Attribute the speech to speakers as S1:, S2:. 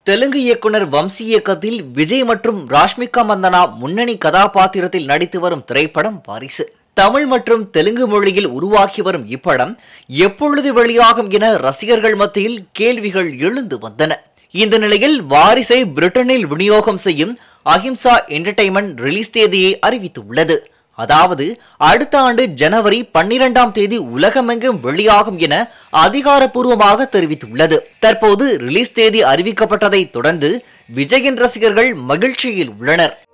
S1: தெலுங்கு இயக்குனர் வம்சி இயக்கத்தில் விஜய் மற்றும் ராஷ்மிகா மந்தனா முன்னணி கதாபாத்திரத்தில் நடித்து வரும் திரைப்படம் வாரிசு தமிழ் மற்றும் தெலுங்கு மொழியில் உருவாகி வரும் இப்படம் எப்பொழுது வெளியாகும் என ரசிகர்கள் மத்தியில் கேள்விகள் எழுந்து வந்தன இந்த நிலையில் வாரிசை பிரிட்டனில் விநியோகம் செய்யும் அஹிம்சா என்டர்டைன்மெண்ட் ரிலீஸ் தேதியை அறிவித்துள்ளது அதாவது அடுத்த ஆண்டு ஜனவரி பன்னிரெண்டாம் தேதி உலகமெங்கும் வெளியாகும் என அதிகாரப்பூர்வமாக தெரிவித்துள்ளது தற்போது ரிலீஸ் தேதி அறிவிக்கப்பட்டதை தொடர்ந்து விஜயின் ரசிகர்கள் மகிழ்ச்சியில் உள்ளனர்